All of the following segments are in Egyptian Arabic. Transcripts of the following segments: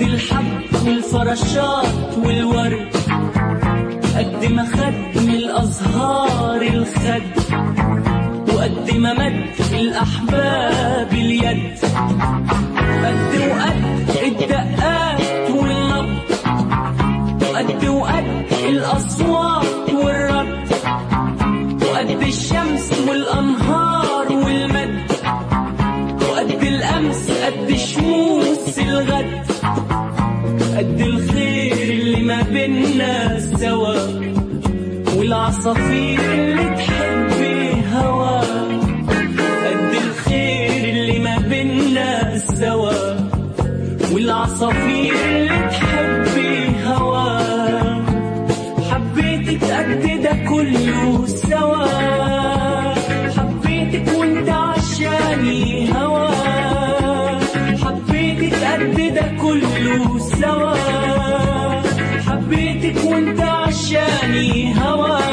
قد الحب والفراشات والورد قد ما خد من الأزهار الخد وقد ما مد الأحباب اليد قد وقد الدقات والنبض وقد وقد الأصوات والرد وقد الشمس والأنهار والمد وقد الأمس قد شموس الغد قد الخير اللي ما بينا سوا والعصافير اللي تحب هوا قد الخير اللي ما بينا سوا والعصافير اللي تحب هوا حبيتك قد ده كله سوا حبيتك وانت عشاني هوا حبيتك قد ده كله سوا حبيتك وانت عشاني هوا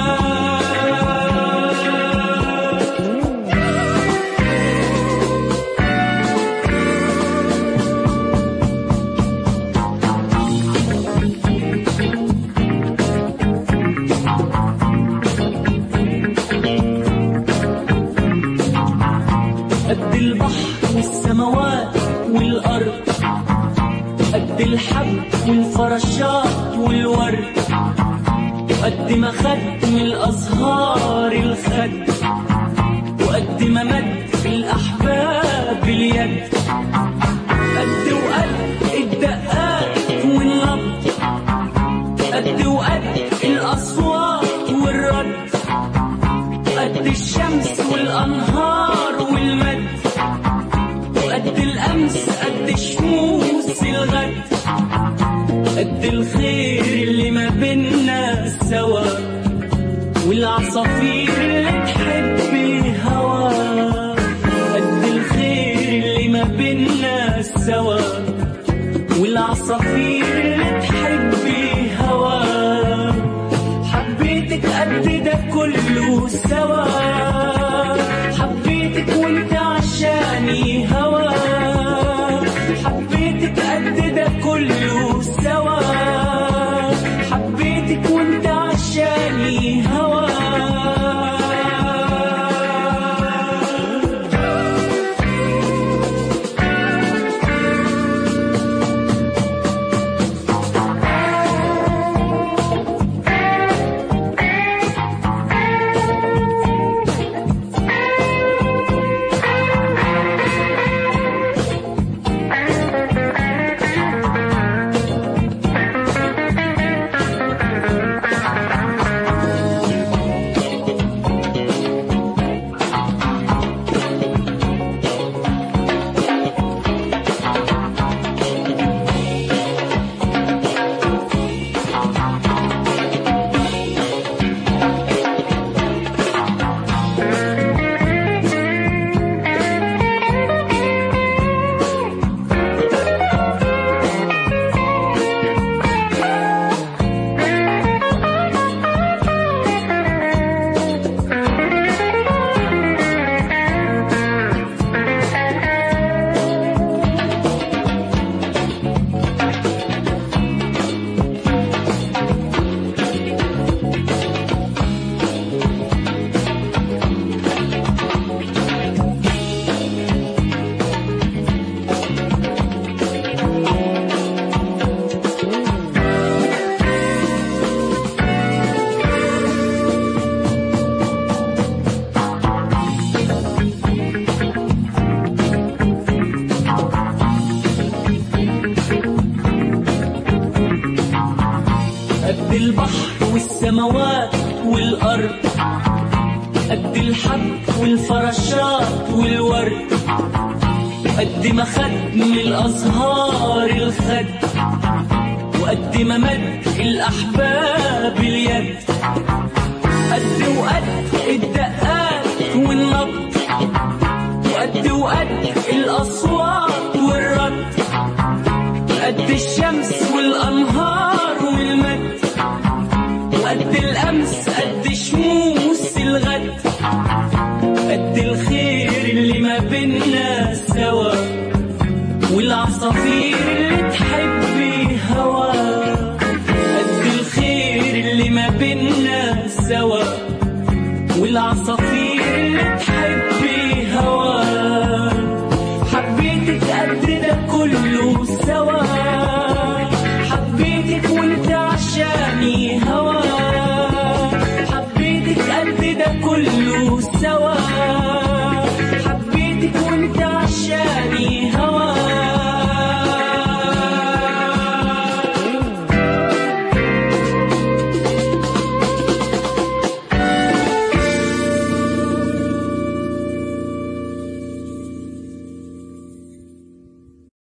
قد البحر والسماوات والأرض قد الحب والفراشات والورد وقد ما خد من الأزهار الخد وقد ما مد الأحباب اليد قد وقد الدقات والنبض قد وقد الأصوات والرد قد الشمس والأنهار والمد وقد الأمس قد شموس الغد قد الخير اللي ما بينا سوا والعصافير اللي تحب هوا قد الخير اللي ما بينا سوا والعصافير اللي تحب هوا حبيتك قد ده كله سوا حبيتك وانت عشاني هوا حبيتك قد ده كله سوا حبيتك وانت عشاني هوا قد البحر والسماوات والأرض قد الحب والفراشات والورد قد ما خد من الأزهار الخد وقد ما مد الأحباب اليد قد وقد الدقات والنبض وقد وقد الأصوات والرد قد الشمس والأنهار والمد وقد الأمس قد شموس الغد قد الخير اللي ما بينا سوا والعصافير اللي تحب كله